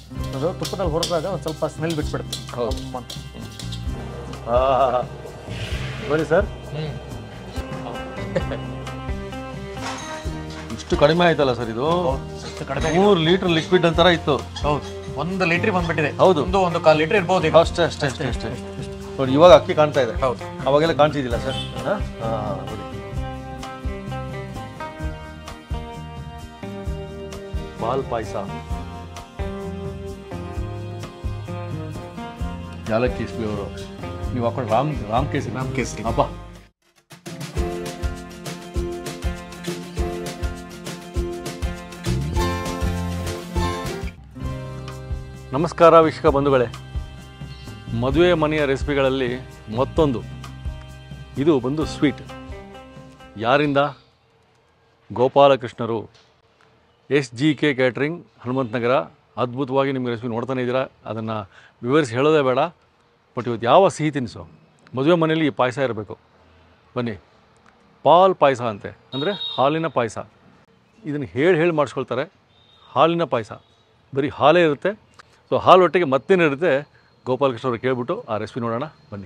ಅದು ತುಪ್ಪದಲ್ಲಿ ಹುರಿದಾಗ ಒಂದು ಸ್ವಲ್ಪ ಸ್ಮೆಲ್ ಬಿಟ್ಬಿಡುತ್ತೆ ಹೌದು. ಅಮ್ಮ ಅಂತ. ಬನ್ನಿ ಸರ್ ಇಷ್ಟು ಕಡಿಮೆ ಆಯ್ತಲ್ಲ ಸರ್ ಇದು ಅಷ್ಟು ಕಡಿಮೆ ಮೂರು ಲೀಟರ್ ಲಿಕ್ವಿಡ್ ಅಂತರ ಇತ್ತು ಹೌದು ಒಂದು ಲೀಟ್ರ್ ಬಂದ್ಬಿಟ್ಟಿದೆ ಹೌದು. ಒಂದು ಒಂದು ಕಾಲು ಲೀಟ್ರ್ ಇರ್ಬೋದು ಈಗ ಅಷ್ಟೇ ಅಷ್ಟೇ ಅಷ್ಟೇ ಅಷ್ಟೇ ನೋಡಿ ಇವಾಗ ಅಕ್ಕಿ ಕಾಣ್ತಾ ಇದೆ ಹೌದು ಅವಾಗೆಲ್ಲ ಕಾಣ್ತಿದ್ದಿಲ್ಲ ಸರ್ ಹಾಂ ನೋಡಿ ಹಾಲ್ ಪಾಯಸ ಯಾಲಕ್ಕಿ ಅವರು ನೀವು ಹಾಕೊಂಡು ರಾಮ್ ರಾಮ್ ಕೇಸರಿ ರಾಮ್ ಕೇಸರಿ ಅಬ್ಬಾ ನಮಸ್ಕಾರ ವೀಕ್ಷಕ ಬಂಧುಗಳೇ ಮದುವೆ ಮನೆಯ ರೆಸಿಪಿಗಳಲ್ಲಿ ಮತ್ತೊಂದು ಇದು ಬಂದು ಸ್ವೀಟ್ ಯಾರಿಂದ ಗೋಪಾಲಕೃಷ್ಣರು S G K catering Hanumantha Nagar ಅದ್ಭುತವಾಗಿ ನಿಮಗೆ ರೆಸಿಪಿ ನೋಡ್ತಾನೆ ಇದ್ದೀರಾ ಅದನ್ನು ವಿವರಿಸಿ ಹೇಳೋದೇ ಬೇಡ ಬಟ್ ಇವತ್ತು ಯಾವ ಸಿಹಿ ತಿನಿಸು ಮದುವೆ ಮನೆಯಲ್ಲಿ ಈ ಪಾಯಸ ಇರಬೇಕು ಬನ್ನಿ ಪಾಲ್ ಪಾಯಸ ಅಂತೆ ಅಂದರೆ ಹಾಲಿನ ಪಾಯಸ ಇದನ್ನು ಹೇಳಿ ಹೇಳಿ ಮಾಡಿಸ್ಕೊಳ್ತಾರೆ ಹಾಲಿನ ಪಾಯಸ ಬರೀ ಹಾಲೇ ಇರುತ್ತೆ ಸೊ ಹಾಲು ಒಟ್ಟಿಗೆ ಮತ್ತೇನಿರುತ್ತೆ ಗೋಪಾಲಕೃಷ್ಣ ಅವರು ಕೇಳ್ಬಿಟ್ಟು ಆ ರೆಸಿಪಿ ನೋಡೋಣ ಬನ್ನಿ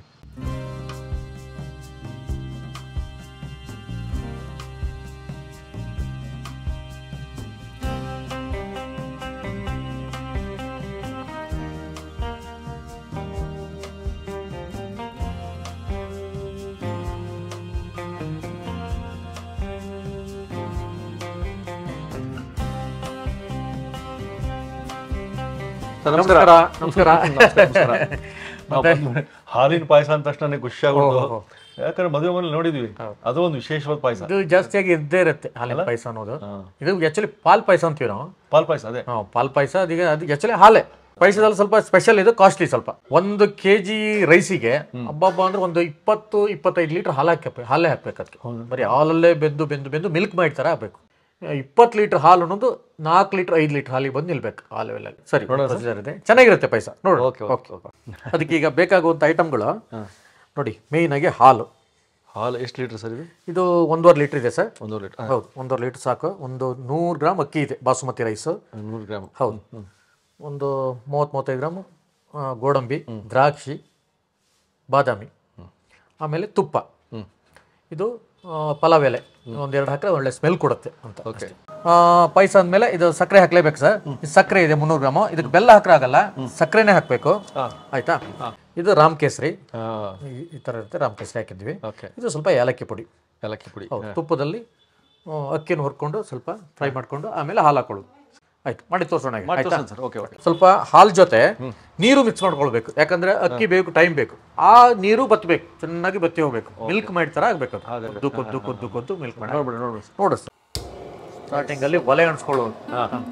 ಸರ್ ನಮಸ್ಕಾರ ನಮಸ್ಕಾರ ಮತ್ತೆ ಹಾಲಿನ ಪಾಯಸ ಅಂತ ತಕ್ಷಣ ನನಗೆ ಖುಷಿ ಆಗೋದು ಓಹೋ. ಯಾಕಂದ್ರೆ ಮದುವೆ ಮನೇಲಿ ನೋಡಿದ್ವಿ ಅದು ಒಂದು ವಿಶೇಷವಾದ ಪಾಯಸ ಇದು ಜಾಸ್ತಿಯಾಗಿ ಇದ್ದೇ ಇರುತ್ತೆ ಹಾಲಿನ ಪಾಯಸ ಅನ್ನೋದು ಇದು ಆಕ್ಚುಲಿ ಪಾಲ್ ಪಾಯಸ ಅಂತೀವಿ ನಾವು ಪಾಲ್ ಪಾಯಸ ಅದೇ ಹಾ, ಪಾಲ್ ಪಾಯಸ ಅದೀಗ ಅದು ಆಕ್ಚುಲಿ ಹಾಲೆ ಪಾಯಸದಲ್ಲಿ ಸ್ವಲ್ಪ ಸ್ಪೆಷಲ್ ಇದು ಕಾಸ್ಟ್ಲಿ ಸ್ವಲ್ಪ ಒಂದು ಕೆ ಜಿ ರೈಸಿಗೆ ಹಬ್ಬಬ್ಬ ಅಂದ್ರೆ ಒಂದು ಇಪ್ಪತ್ತು ಇಪ್ಪತ್ತೈದು ಲೀಟರ್ ಹಾಲು ಹಾಕಿ ಹಾಲೇ ಹಾಕ್ಬೇಕು ಅದಕ್ಕೆ ಬರೀ ಹಾಲಲ್ಲೇ ಬೆಂದು ಬೆಂದು ಬೆಂದು ಮಿಲ್ಕ್ ಮೈಡ್ ಥರ ಹಾಕ್ಬೇಕು ಇಪ್ಪತ್ತು ಲೀಟರ್ ಹಾಲು ಅನ್ನೋದು ನಾಲ್ಕು ಲೀಟರ್ ಐದು ಲೀಟರ್ ಹಾಲಿಗೆ ಬಂದು ನಿಲ್ಬೇಕು ಆ ಲೆವೆಲಲ್ಲಿ ಸರಿ procedure ಇದೆ ಚೆನ್ನಾಗಿರುತ್ತೆ ಪಾಯಸ ನೋಡಿ ಓಕೆ ಓಕೆ ಓಕೆ ಅದಕ್ಕೆ ಈಗ ಬೇಕಾಗುವಂಥ ಐಟಮ್ಗಳು ನೋಡಿ ಮೇಯ್ನ್ ಆಗಿ ಹಾಲು ಹಾಲು ಎಷ್ಟು ಲೀಟರ್ ಸರ್ ಇದು ಇದು ಒಂದೂವರೆ ಲೀಟರ್ ಇದೆ ಸರ್ ಒಂದೂವರೆ ಲೀಟರ್ ಹೌದು ಒಂದೂವರೆ ಲೀಟರ್ ಸಾಕು ಒಂದು ನೂರು ಗ್ರಾಮ್ ಅಕ್ಕಿ ಇದೆ ಬಾಸುಮತಿ ರೈಸು ನೂರು ಗ್ರಾಮ್ ಹೌದು ಒಂದು ಮೂವತ್ತು ಮೂವತ್ತೈದು ಗ್ರಾಮು ಆ, ಗೋಡಂಬಿ ದ್ರಾಕ್ಷಿ ಬಾದಾಮಿ ಆಮೇಲೆ ತುಪ್ಪ ಇದು ಆ, ಪಲಾವ್ ಎಲೆ ಒಂದೆರಡು ಹಾಕಿದ್ರೆ ಒಳ್ಳೆ ಸ್ಮೆಲ್ ಕೊಡುತ್ತೆ ಅಂತ ಓಕೆ ಪಾಯಸ ಅಂದಮೇಲೆ ಇದು ಸಕ್ಕರೆ ಹಾಕ್ಲೇಬೇಕು ಸರ್ ಇದು ಸಕ್ಕರೆ ಇದೆ ಮುನ್ನೂರು ಗ್ರಾಮು ಇದಕ್ಕೆ ಬೆಲ್ಲ ಹಾಕ್ರಾಗಲ್ಲ ಸಕ್ಕರೆನೇ ಹಾಕಬೇಕು ಆಯ್ತಾ ಇದು ರಾಮ್ ಕೇಸರಿ ಹಾಂ ಈ- ಈ ಥರ ಇರುತ್ತೆ ರಾಮ್ ಕೇಸರಿ ಹಾಕಿದ್ವಿ ಓಕೆ ಇದು ಸ್ವಲ್ಪ ಏಲಕ್ಕಿ ಪುಡಿ ಏಲಕ್ಕಿ ಪುಡಿ ಹೌದು ತುಪ್ಪದಲ್ಲಿ ಆ, ಅಕ್ಕಿನ ಹುರ್ಕೊಂಡು ಸ್ವಲ್ಪ ಫ್ರೈ ಮಾಡ್ಕೊಂಡು ಆಮೇಲೆ ಹಾಲು ಹಾಕೊಳ್ಳೋದು ಆಯ್ತು ಮಾಡಿ ತೋರಿಸೋಣ ಈಗ. ಆಯ್ತಾ ಸರ್ ಓಕೆ ಓಕೆ ಸ್ವಲ್ಪ ಹಾಲ್ ಜೊತೆ ನೀರು ಮಿಕ್ಸ್ ಮಾಡ್ಕೊಳ್ಬೇಕು ಯಾಕಂದ್ರೆ ಅಕ್ಕಿ ಬೇಕು ಟೈಮ್ ಬೇಕು ಆ ನೀರು ಬತ್ತಬೇಕು ಚೆನ್ನಾಗಿ ಬತ್ತಿ ಹೋಗ್ಬೇಕು ಮಿಲ್ಕ್ ಮಾಡಿ ತರ ಆಗ್ಬೇಕು ಅದು ಕುದ್ದು ಕುದ್ದು ಕುದ್ದು ಕುದ್ದು ಮಿಲ್ಕ್ ಮಾಡಿ ನೋಡ್ಬಿಡಿ ನೋಡ್ಬಿಡಿ ನೋಡು ಸ್ಟಾರ್ಟಿಂಗ್ ಅಲ್ಲಿ ಒಲೆ ಅಣಿಸ್ಕೊಳ್ಳೋದು ಹಾಂ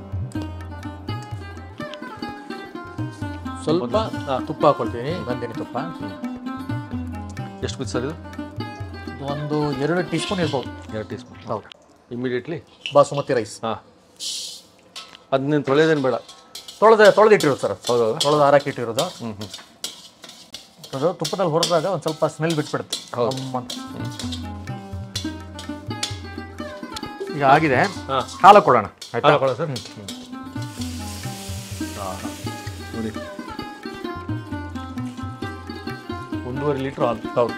ಸ್ವಲ್ಪ ತುಪ್ಪ ಹಾಕೊಳ್ತೀನಿ ನಂದಿನಿ ತುಪ್ಪ ಎಷ್ಟು ಬಿತ್ತು ಸರ್ ಇದು ಇದು ಒಂದು ಎರಡು ಟೀ ಸ್ಪೂನ್ ಇರ್ಬೋದು ಎರಡು ಟೀ ಸ್ಪೂನ್ ಹೌದು ಇಮಿಡಿಯೇಟ್ಲಿ ಬಾಸುಮತಿ ರೈಸ್ ಹಾಂ ಅದನ್ನೇನು ತೊಳೆಯೋದೇನು ಬೇಡ ತೊಳೆದ ತೊಳೆದಿಟ್ಟಿರೋದು ಸರ್ ಹೌದು ತೊಳೆದು ಹಾರಾಕಿಟ್ಟಿರೋದು ಹ್ಞೂ ಹ್ಞೂ ಅದು ತುಪ್ಪದಲ್ಲಿ ಹುರಿದಾಗ ಒಂದು ಸ್ವಲ್ಪ ಸ್ಮೆಲ್ ಬಿಟ್ಬಿಡುತ್ತೆ ಗಮ್ ಅಂತ. ಈಗ ಆಗಿದೆ ಹಾಂ ಹಾಲು ಕೊಡೋಣ ಆಯ್ತಾ ಹಾಕೊಳ್ಳ ಸರ್ ನೋಡಿ ಒಂದೂವರೆ ಲೀಟ್ರ್ ಹಾಲು ಹೌದು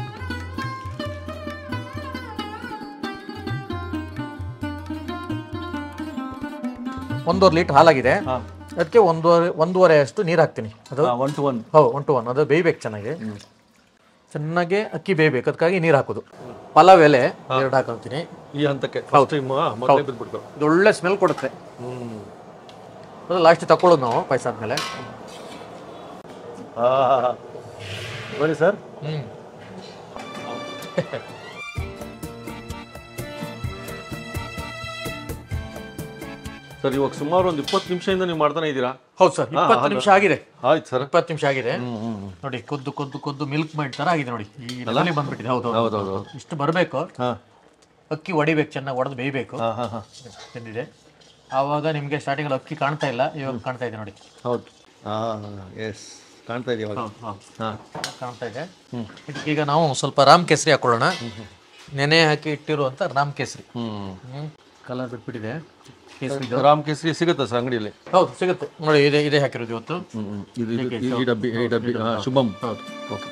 ಒಂದೂವರೆ ಲೀಟರ್ ಹಾಲಾಗಿದೆ ಹಾಂ ಅದಕ್ಕೆ ಒಂದೂವರೆ ಒಂದೂವರೆ ಅಷ್ಟು ನೀರು ಹಾಕ್ತೀನಿ ಅದು ಒನ್ ಟು ಒನ್ ಹೌದು ಒನ್ ಟು ಒನ್ ಅದು ಬೇಯ್ಬೇಕು ಚೆನ್ನಾಗಿ ಚೆನ್ನಾಗಿ ಅಕ್ಕಿ ಬೇಯ್ಬೇಕು ಅದಕ್ಕಾಗಿ ನೀರು ಹಾಕೋದು ಪಲಾವ್ ಎಲೆ ಎರಡು ಹಾಕೊಳ್ತೀನಿ ಈ ಹಂತಕ್ಕೆ ಫಸ್ಟ್ ಟೈಮ್ ಮೊದಲೇ ಬಿದ್ದುಬಿಡ್ತು ಇದು ಒಳ್ಳೆ ಸ್ಮೆಲ್ ಕೊಡುತ್ತೆ ಹ್ಞೂ ಅದು ಲಾಸ್ಟ್ ತಗೊಳ್ಳೋದು ನಾವು ಪಾಯಸ ಆದ್ಮೇಲೆ ಹಾಂ ಬನ್ನಿ ಸರ್ ಹ್ಮ್ ಸರ್ ಇವಾಗ ಸುಮಾರು ಒಂದು ಇಪ್ಪತ್ತು ನಿಮಿಷದಿಂದ ನೀವು ಮಾಡ್ತಾನೆ ಇದ್ದೀರಾ ಹೌದು ಸರ್ ಇಪ್ಪತ್ತು ನಿಮಿಷ ಆಗಿದೆ ಆಯ್ತು ಸರ್ ಇಪ್ಪತ್ತು ನಿಮಿಷ ಆಗಿದೆ ಹ್ಞೂ ಹ್ಞೂ ನೋಡಿ ಕೊದ್ದು ಕೊದ್ದು ಕೊದ್ದು ಮಿಲ್ಕ್ ಮೈಡ್ ತರ ಆಗಿದೆ ನೋಡಿ ಈ ಲೆವೆಲಿಗೆ ಬಂದ್ಬಿಟ್ಟಿದೆ ಹೌದು ಹೌದು ಹೌದು ಹೌದು ಇಷ್ಟು ಬರಬೇಕು ಹಾಂ ಅಕ್ಕಿ ಹೊಡಿಬೇಕು ಚೆನ್ನಾಗಿ ಹೊಡೆದು ಬೇಯಬೇಕು ಹಾಂ ಹಾಂ ಹಾಂ ಬಂದಿದೆ ಆವಾಗ ನಿಮಗೆ ಸ್ಟಾರ್ಟಿಂಗ್ ಅಕ್ಕಿ ಕಾಣ್ತಾ ಇಲ್ಲ ಇವಾಗ ಕಾಣ್ತಾ ಇದೆ ನೋಡಿ ಹೌದು ಹಾಂ ಎಸ್ ಕಾಣ್ತಾ ಇದೆಯಾ ಇವಾಗ ಹಾಂ ಕಾಣ್ತಾ ಇದೆ ಇದಕ್ಕೀಗ ನಾವು ಸ್ವಲ್ಪ ರಾಮ್ ಕೇಸರಿ ಹಾಕೊಳ್ಳೋಣ ನೆನೆ ಹಾಕಿ ಇಟ್ಟಿರುವಂತ ರಾಮ್ ಕೇಸರಿ ಹ್ಞೂ ಕಲರ್ ಬಿಟ್ಬಿಟ್ಟಿದೆ ಕೇಸರಿ ರಾಮ್ ಕೇಸರಿ ಸಿಗುತ್ತೆ ಸರ್ ಅಂಗಡಿಯಲ್ಲಿ ಹೌದು ಸಿಗುತ್ತೆ ನೋಡಿ ಇದೆ ಇದೇ ಹಾಕಿರೋದು ಇವತ್ತು ಇದು ಇದು- ಈ- ಈ ಡಬ್ಬಿ ಈ ಡಬ್ಬಿ ಹಾ, ಶುಭಂ ಹೌದು ಓಕೆ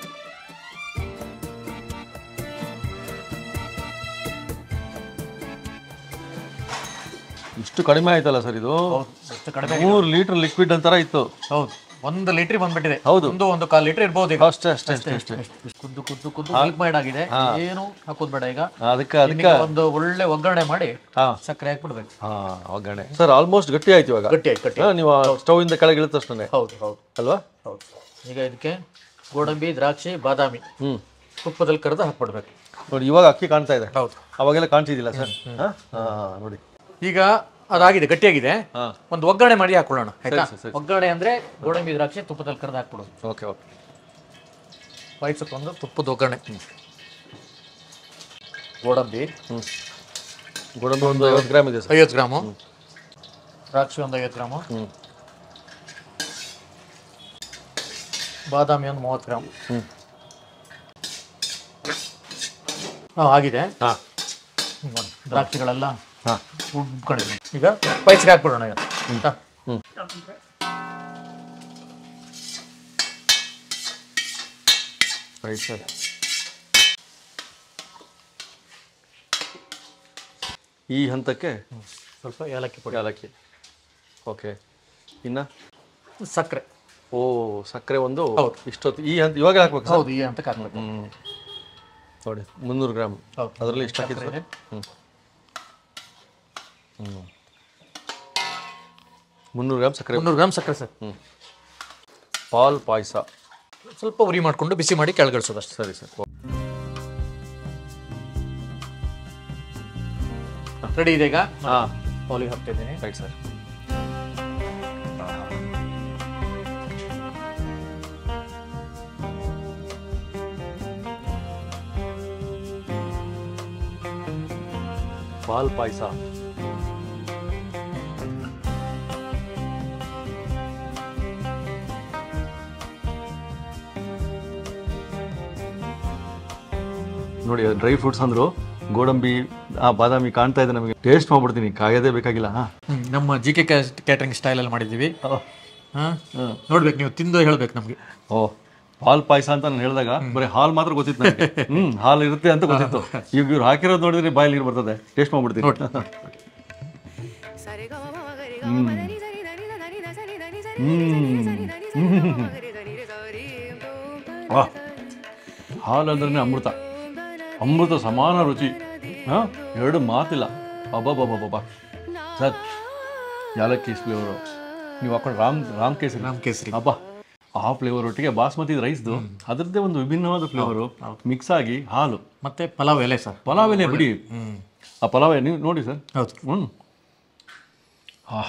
ಇಷ್ಟು ಕಡಿಮೆ ಆಯ್ತಲ್ಲ ಸರ್ ಇದು ಹೌದು ಅಷ್ಟು ಕಡಿಮೆ ಮೂರು ಲೀಟರ್ ಲಿಕ್ವಿಡ್ ಅಂತರ ಇತ್ತು ಹೌದು ಒಂದು ಲೀಟರ್ ಬಂದ್ಬಿಟ್ಟಿದೆ ಹೌದು. ಒಂದು ಒಂದು ಕಾಲ್ ಲೀಟರ್ ಇರ್ಬೋದು ಈಗ ಅಷ್ಟೇ ಅಷ್ಟೇ ಅಷ್ಟೇ ಅಷ್ಟೇ ಕುದ್ದು ಕುದ್ದು ಕುದ್ದು ಮಿಲ್ಕ್ ಮೇಡ್ ಆಗಿದೆ ಏನು ಹಾಕೋದ್ ಬೇಡ ಈಗ ಅದಕ್ಕೆ ಅದಕ್ಕೆ ಇದಕ್ಕೆ ಒಂದು ಒಳ್ಳೆ ಒಗ್ಗರಣೆ ಮಾಡಿ ಹಾ ಸಕ್ಕರೆ ಹಾಕ್ಬಿಡ್ಬೇಕು ಹಾ ಒಗ್ಗರಣೆ ಸರ್ ಆಲ್ಮೋಸ್ಟ್ ಗಟ್ಟಿ ಆಯ್ತು ಇವಾಗ ಗಟ್ಟಿ ಆಯ್ತು ಗಟ್ಟಿ ಹಾ, ನೀವು ಸ್ಟವ್ ಇಂದ ಕೆಳಗೆ ಇಳಿದ ತಕ್ಷಣ ಹೌದು ಹೌದು ಅಲ್ವಾ ಹೌದು ಈಗ ಇದಕ್ಕೆ ಗೋಡಂಬಿ ದ್ರಾಕ್ಷಿ ಬಾದಾಮಿ ಹ್ಮ್ ತುಪ್ಪದಲ್ಲಿ ಕರೆದು ಹಾಕ್ಬಿಡ್ಬೇಕು ನೋಡಿ ಇವಾಗ ಅಕ್ಕಿ ಕಾಣ್ತಾ ಇದೆ ಹೌದು ಅವಾಗೆಲ್ಲ ಕಾಣ್ತಿದ್ದಿಲ್ಲ ಸರ್ ಹಾ ಹಾ, ನೋಡಿ ಈಗ ಅದಾಗಿದೆ ಗಟ್ಟಿಯಾಗಿದೆ ಹಾ ಒಂದು ಒಗ್ಗರಣೆ ಮಾಡಿ ಹಾಕೊಳ್ಳೋಣ ಆಯ್ತಾ ಸರಿ, ಸರಿ. ಒಗ್ಗರಣೆ ಅಂದ್ರೆ ಗೋಡಂಬಿ ದ್ರಾಕ್ಷಿ ತುಪ್ಪದಲ್ಲಿ ಕರೆದು ಹಾಕ್ಬಿಡೋದು ಓಕೆ ಓಕೆ ಪಾಯಸಕ್ಕೊಂದು ತುಪ್ಪದ ಒಗ್ಗರಣೆ ಗೋಡಂಬಿ ಹ್ಮ್ ಗೋಡಂಬಿ ಒಂದು ಐವತ್ತು ಗ್ರಾಮ್ ಇದೆ ಸರ್ ಐವತ್ತು ಗ್ರಾಮು ದ್ರಾಕ್ಷಿ ಒಂದು ಐವತ್ತು ಗ್ರಾಮು ಹ್ಮ್ ಬಾದಾಮಿ ಒಂದು ಮೂವತ್ತು ಗ್ರಾಮ್ ಹ್ಮ್ ಹಾಂ ಆಗಿದೆ ಹಾ ಹ್ಮ್, ನೋಡಿ. ದ್ರಾಕ್ಷಿಗಳೆಲ್ಲ ಹಾ ಉಬ್ಕೊಂಡಿದೆ ಈಗ ಪೈಸಿಗೆ ಹಾಕ್ಬಿಡೋಣ ಈಗ ಆಯ್ತಾ? ಹ್ಮ್ ರೈಟ್ ಸರ್ ಈ ಹಂತಕ್ಕೆ ಸ್ವಲ್ಪ ಏಲಕ್ಕಿ ಪುಡಿ ಯಾಲಕ್ಕಿ ಓಕೆ ಇನ್ನ ಸಕ್ಕರೆ ಓ ಸಕ್ಕರೆ ಒಂದು ಹೌದು. ಇಷ್ಟೊತ್ತು ಈ ಹಂತ ಇವಾಗ ಹಾಕ್ಬೇಕು ಸರ್ ಹೌದು ಈ ಹಂತಕ್ಕೆ ಹಾಕ್ಬೇಕು ಹ್ಮ್ ನೋಡಿ ಮುನ್ನೂರು ಗ್ರಾಮ್ ಹೌದು. ಅದರಲ್ಲಿ ಇಷ್ಟು ಹಾಕಿದ್ರೆ ಸಕ್ಕರೆ. ಹ್ಞೂ ಹ್ಞೂ ಮುನ್ನೂರು ಗ್ರಾಮ್ ಸಕ್ಕರೆ ಮುನ್ನೂರು ಗ್ರಾಮ್ ಸಕ್ಕರೆ ಸರ್ ಹ್ಞೂ ಪಾಲ್ ಪಾಯಸ ಸ್ವಲ್ಪ ಉರಿ ಮಾಡಿಕೊಂಡು ಬಿಸಿ ಮಾಡಿ ಕೆಳಗಿಳಿಸೋದು ಅಷ್ಟೇ ಸರಿ ಸರ್ ರೆಡಿ ಇದೆ ಈಗ ಹಾಂ ಪೌಲಿಗೆ ಹಾಕ್ತಿದ್ದೀನಿ ರೈಟ್ ಸರ್ ಪಾಲ್ ಪಾಯಸ ನೋಡಿ ಡ್ರೈ ಫ್ರೂಟ್ಸ್ ಅಂದ್ರು ಗೋಡಂಬಿ ಆ ಬಾದಾಮಿ ಕಾಣ್ತಾ ಇದೆ ನಮಗೆ ಟೇಸ್ಟ್ ಮಾಡ್ಬಿಡ್ತೀನಿ ಕಾಯೋದೇ ಬೇಕಾಗಿಲ್ಲ ಹಾ ಹ್ಮ್, ನಮ್ಮ ಜಿ ಕೆ ಕ್ಯಾಟ್ರಿಂಗ್ ಸ್ಟೈಲಲ್ಲಿ ಮಾಡಿದ್ದೀವಿ ಹಾಂ ನೋಡ್ಬೇಕು ನೀವು ತಿಂದು ಹೇಳ್ಬೇಕು ನಮಗೆ ಓ ಹಾಲ್ ಪಾಯಸ ಅಂತ ನಾನು ಹೇಳಿದಾಗ ಬರೀ ಹಾಲ್ ಮಾತ್ರ ಗೊತ್ತಿತ್ತು ನನಗೆ ಹ್ಮ್ ಹಾಲ್ ಇರುತ್ತೆ ಅಂತ ಗೊತ್ತಿತ್ತು ಈಗ ಇವ್ರು ಹಾಕಿರೋದು ನೋಡಿದ್ರೆ ಬಾಯಲ್ಲಿ ನೀರು ಬರ್ತದೆ ಟೇಸ್ಟ್ ಮಾಡ್ಬಿಡ್ತೀನಿ ವಾ ಹಾಲು ಅಂದ್ರೆ ಅಮೃತ ಅಮೃತ ಸಮಾನ ರುಚಿ ಹಾ ಎರಡು ಮಾತಿಲ್ಲ ಅಬ್ಬಬ್ಬಬ್ಬಬ್ಬ ಸರ್ ಯಾಲಕ್ಕಿ ಫ್ಲೇವರು ನೀವು ಹಾಕೊಂಡು ರಾಮ್ ರಾಮ್ ಕೇಸರಿ ರಾಮ್ ಕೇಸರಿ ಅಬ್ಬಾ ಆ ಫ್ಲೇವರ್ ಒಟ್ಟಿಗೆ ಬಾಸ್ಮತಿ ರೈಸ್ದು ಅದರದ್ದೇ ಒಂದು ವಿಭಿನ್ನವಾದ ಫ್ಲೇವರು ಮಿಕ್ಸ್ ಆಗಿ ಹಾಲು ಮತ್ತೆ ಪಲಾವ್ ಎಲೆ ಸರ್ ಪಲಾವ್ ಎಲೆ ಬಿಡಿ ಹ್ಮ್ ಆ ಪಲಾವ್ ಎಲೆ ನೀವು ನೋಡಿ ಸರ್ ಹೌದು ಹ್ಞೂ ಆ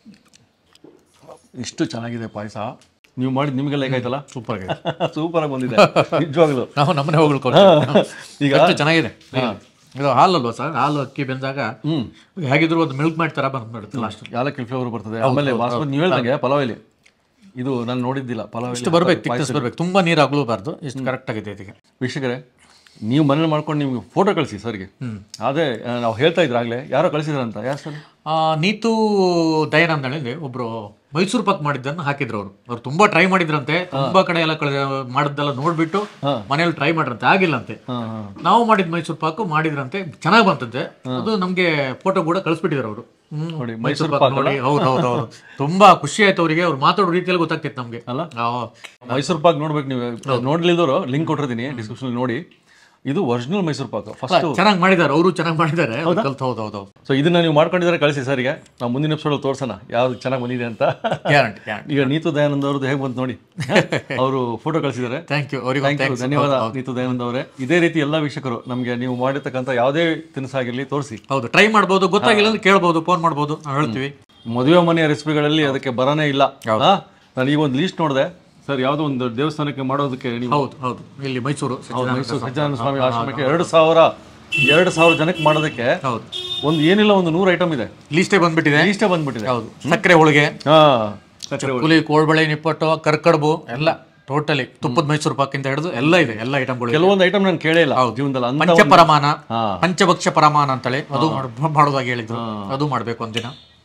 ಇಷ್ಟು ಚೆನ್ನಾಗಿದೆ ಪಾಯಸ ನೀವು ಮಾಡಿದ ನಿಮಗೆಲ್ಲ ಹೇಗಾಯ್ತಲ್ಲ ಸೂಪರ್ ಆಗಿದೆ ಸೂಪರ್ ಆಗಿ ಬಂದಿದೆ ನಿಜವಾಗ್ಲು ನಾವು ನಮ್ಮನೆ ಹೋಗ್ಲಿಕ್ಕೆ ಈಗ ಈಗ ಚೆನ್ನಾಗಿದೆ ಇದು ಹಾಲಲ್ವಾ ಸರ್ ಹಾಲು ಅಕ್ಕಿ ಬೆಂದಾಗ ಹ್ಮ್ ಹೇಗಿದ್ರು ಒಂದು ಮಿಲ್ಕ್ ಮಾಡಿ ತರ ಬಂದ್ಬಿಡುತ್ತೆ ಲಾಸ್ಟ್ ಯಾಲಕ್ಕಿ ಫ್ಲೇವರ್ ಬರ್ತದೆ ಆಮೇಲೆ ಬಾಸ್ಮತಿ ನೀವು ಹೇಳ್ದಂಗೆ ಪಲಾವ್ ಎಲೆ ಇದು ನಾನು ನೋಡಿದ್ದಿಲ್ಲ ಪಲಾವ್ ಎಲೆ ಇಷ್ಟು ಬರ್ಬೇಕು ತಿಕ್ನೆಸ್ ಬರ್ಬೇಕು ತುಂಬಾ ನೀರು ಆಗ್ಲೂಬಾರ್ದು ಇಷ್ಟು ಕರೆಕ್ಟ್ ಆಗಿದೆ ಇದಕ್ಕೆ ವೀಕ್ಷಕರೇ ನೀವು ಮನೇಲಿ ಮಾಡ್ಕೊಂಡು ನಿಮ್ಗೆ ಫೋಟೋ ಕಳಿಸಿ ಸರ್ಗೆ ಅದೇ ಆ, ನಾವು ಹೇಳ್ತಾ ಇದ್ರ ಆಗ್ಲೇ ಯಾರೋ ಕಳಿಸಿದ್ರಂತ ಯಾರು ಸರ್ ಆ, ನೀತು ದಯಾನಂದ್ ಹೇಳಿ ಒಬ್ರು ಮೈಸೂರು ಪಾಕ್ ಮಾಡಿದ್ದನ್ನು ಹಾಕಿದ್ರು ಅವರು ಅವ್ರು ತುಂಬಾ ಟ್ರೈ ಮಾಡಿದ್ರಂತೆ ತುಂಬಾ ಕಡೆ ಎಲ್ಲ ಕಳೆ ಮಾಡಿದ್ದೆಲ್ಲ ನೋಡ್ಬಿಟ್ಟು ಮನೇಲಿ ಟ್ರೈ ಮಾಡ್ರಂತೆ ಆಗಿಲ್ಲಂತೆ ಹಾಂ ಹಾಂ ನಾವು ಮಾಡಿದ ಮೈಸೂರು ಪಾಕು ಮಾಡಿದ್ರಂತೆ ಚೆನ್ನಾಗಿ ಬಂತಂತೆ ಅದು ನಮ್ಗೆ ಫೋಟೋ ಕೂಡ ಕಳಿಸ್ಬಿಟ್ಟಿದ್ರು ಅವರು ನೋಡಿ, ಮೈಸೂರು ಪಾಕ್ ನೋಡಿ ಹೌದು ಹೌದು ಹೌದು ತುಂಬಾ ಖುಷಿ ಆಯ್ತು ಅವರಿಗೆ ಅವ್ರು ಮಾತಾಡೋ ರೀತಿಯಲ್ಲಿ ಗೊತ್ತಾಗ್ತಿತ್ತು ನಮ್ಗೆ ಅಲ್ಲ? ಆ, ಮೈಸೂರು ಪಾಕ್ ನೋಡ್ಬೇಕು ನೀವು ನೋಡ್ಲಿಲ್ದವರು ಲಿಂಕ್ ಕೊಟ್ಟಿರ್ತೀನಿ ಡಿಸ್ಕ್ರಿಪ್ಷನ್ ನೋಡಿ ಇದು ಒರಿಜಿನಲ್ ಮೈಸೂರು ಪಾಕ್ ಫಸ್ಟ್ ಚೆನ್ನಾಗಿ ಮಾಡಿದ್ದಾರೆ ಅವರು ಚೆನ್ನಾಗಿ ಮಾಡಿದ್ದಾರೆ ಕಲ್ತು ಹೌದು ಹೌದು ಹೌದು ಸೊ ಇದನ್ನ ನೀವು ಮಾಡ್ಕೊಂಡಿದ್ದಾರೆ ಕಳಿಸಿ ಸರಿಗೆ ನಾವು ಮುಂದಿನ ಎಪಿಸೋಡ್ ತೋರ್ಸೋಣ ಯಾವ್ದು ಚೆನ್ನಾಗಿ ಬಂದಿದೆ ಅಂತ ಗ್ಯಾರಂಟಿ ಗ್ಯಾರಂಟಿ ಈಗ ನೀತು ದಯಾನಂದ್ ಅವ್ರದ್ದು ಹೇಗೆ ಬಂತು ನೋಡಿ ಅವರು ಫೋಟೋ ಕಳಿಸಿದ್ದಾರೆ ಥ್ಯಾಂಕ್ ಯು ಅವರಿಗೆ ಥ್ಯಾಂಕ್ ಯು ಧನ್ಯವಾದ ನೀತು ದಯಾನಂದ್ ಅವರೇ ಇದೇ ರೀತಿ ಎಲ್ಲ ವೀಕ್ಷಕರು ನಮಗೆ ನೀವು ಮಾಡಿರ್ತಕ್ಕಂಥ ಯಾವುದೇ ತಿನಿಸಾಗಿರಲಿ ತೋರಿಸಿ ಹೌದು ಟ್ರೈ ಮಾಡ್ಬೋದು ಗೊತ್ತಾಗಿಲ್ಲ ಅಂದ್ರೆ ಕೇಳ್ಬೋದು ಫೋನ್ ಮಾಡ್ಬೋದು ನಾವು ಹೇಳ್ತೀವಿ ಮದುವೆ ಮನೆಯ ರೆಸಿಪಿಗಳಲ್ಲಿ ಅದಕ್ಕೆ ಬರನೇ ಇಲ್ಲ ಹಾ? ನಾನು ಈಗ ಒಂದು ಲೀಸ್ಟ್ ನೋಡಿದೆ ಸರ್ ಯಾವುದೋ ಒಂದು ದೇವಸ್ಥಾನಕ್ಕೆ ಮಾಡೋದಕ್ಕೆ ನೀವು ಹೌದು ಹೌದು ಇಲ್ಲಿ ಮೈಸೂರು ಹೌದು, ಮೈಸೂರು ಸಜ್ಜಾನಂದ ಸ್ವಾಮಿ ಆಶ್ರಮಕ್ಕೆ ಎರಡು ಸಾವಿರ ಎರಡು ಸಾವಿರ ಜನಕ್ಕೆ ಮಾಡೋದಕ್ಕೆ ಹೌದು ಒಂದು ಏನಿಲ್ಲ ಒಂದು ನೂರು ಐಟಮ್ ಇದೆ ಲೀಸ್ಟೇ ಬಂದ್ಬಿಟ್ಟಿದೆ ಲೀಸ್ಟೇ ಬಂದ್ಬಿಟ್ಟಿದೆ ಹೌದು ಸಕ್ಕರೆ ಹೋಳಿಗೆ ಹಾ ಸಕ್ಕರೆ ಹುಲಿ ಕೋಳ್ಬಳೆ ನಿಪ್ಪಟ್ಟು ಕರ್ಕಡ್ಬು ಎಲ್ಲ ಟೋಟಲಿ ತುಪ್ಪದ ಮೈಸೂರು ಪಾಕಿಂದ ಹಿಡಿದು ಎಲ್ಲ ಇದೆ ಎಲ್ಲ ಐಟಮ್ಗಳು ಕೆಲವೊಂದು ಐಟಮ್ ನಾನು ಕೇಳೇ ಇಲ್ಲ ಜೀವನದಲ್ಲಿ ಅಂತ ಪಂಚಪರಮಾನ ಹಾ. ಪಂಚಭಕ್ಷ ಪರಮಾನ ಅಂತೇಳಿ ಅದು ಮಾಡ್- ಮಾಡೋದಾಗಿ ಹೇಳಿದ್ರು ಅದು ಮಾಡ್ಬೇಕು ಒಂದಿನ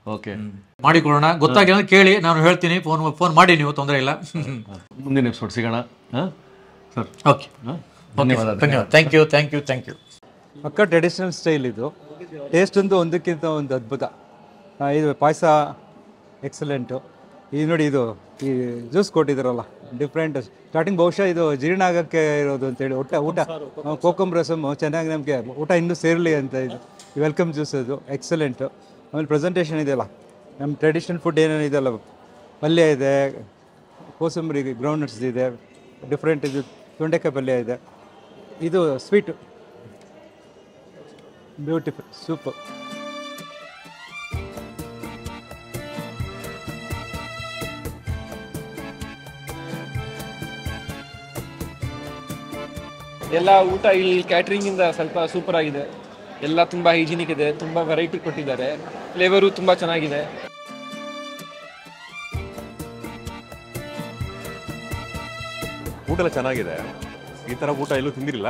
ಓಕೆ ಮಾಡಿಕೊಳ್ಳೋಣ ಗೊತ್ತಾಗಿಲ್ಲ ಅಂದ್ರೆ ಕೇಳಿ ನಾನು ಹೇಳ್ತೀನಿ ಫೋನ್ ಫೋನ್ ಮಾಡಿ ನೀವು ತೊಂದರೆ ಇಲ್ಲ ಮುಂದಿನ ಎಪಿಸೋಡ್ ಸಿಗೋಣ ಹಾಂ ಸರ್ ಓಕೆ ಹಾಂ ಧನ್ಯವಾದ ಧನ್ಯವಾದ thank you thank you thank you ಪಕ್ಕ ಟ್ರೆಡಿಷನಲ್ ಸ್ಟೈಲ್ ಇದು ಟೇಸ್ಟ್ ಒಂದು ಒಂದಕ್ಕಿಂತ ಒಂದು ಅದ್ಭುತ ಆ, ಇದು ಪಾಯಸ ಎಕ್ಸಲೆಂಟು ಈ ನೋಡಿ ಇದು ಈ ಜ್ಯೂಸ್ ಕೊಟ್ಟಿದ್ದಾರಲ್ಲ ಡಿಫ್ರೆಂಟ್ ಸ್ಟಾರ್ಟಿಂಗ್ ಬಹುಶಃ ಇದು ಜೀರ್ಣ ಆಗೋಕ್ಕೆ ಇರೋದು ಅಂತೇಳಿ ಊಟ ಊಟ ಕೋಕಮ್ ರಸಮ್ ಚೆನ್ನಾಗಿ ನಮಗೆ ಊಟ ಇನ್ನೂ ಸೇರಲಿ ಅಂತ ಇದು ವೆಲ್ಕಮ್ ಜ್ಯೂಸ್ ಅದು ಎಕ್ಸಲೆಂಟು ಆಮೇಲೆ ಪ್ರೆಸೆಂಟೇಷನ್ ಇದೆಯಲ್ಲ ನಮ್ಮ ಟ್ರೆಡಿಷನಲ್ ಫುಡ್ ಏನೇನು ಇದೆಯಲ್ಲ ಪಲ್ಯ ಇದೆ ಕೋಸಂಬರಿ ಗ್ರೌಂಡ್ನಟ್ಸ್ ಇದೆ ಡಿಫ್ರೆಂಟ್ ಇದು ತೊಂಡೆಕಾಯಿ ಪಲ್ಯ ಇದೆ ಇದು ಸ್ವೀಟು ಬ್ಯೂಟಿಫುಲ್ ಸೂಪರ್ ಎಲ್ಲ ಊಟ ಇಲ್ಲಿ ಕ್ಯಾಟ್ರಿಂಗ್ ಇಂದ ಸ್ವಲ್ಪ ಸೂಪರ್ ಆಗಿದೆ ಎಲ್ಲ ತುಂಬಾ ಹೈಜಿನಿಕ್ ಇದೆ ತುಂಬಾ ವೆರೈಟಿ ಕೊಟ್ಟಿದ್ದಾರೆ ಫ್ಲೇವರು ತುಂಬಾ ಚೆನ್ನಾಗಿದೆ ಊಟ ಎಲ್ಲ ಚೆನ್ನಾಗಿದೆ ಈ ತರ ಊಟ ಎಲ್ಲೂ ತಿಂದಿರಲಿಲ್ಲ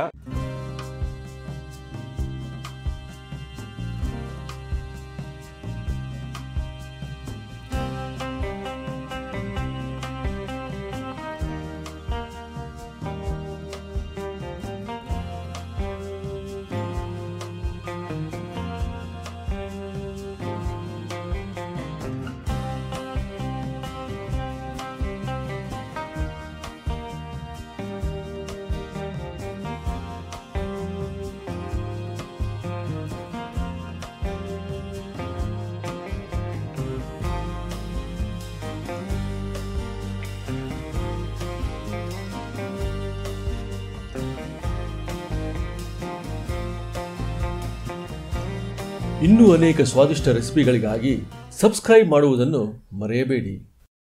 ಇನ್ನೂ ಅನೇಕ ಸ್ವಾದಿಷ್ಟ ರೆಸಿಪಿಗಳಿಗಾಗಿ ಸಬ್ಸ್ಕ್ರೈಬ್ ಮಾಡುವುದನ್ನು ಮರೆಯಬೇಡಿ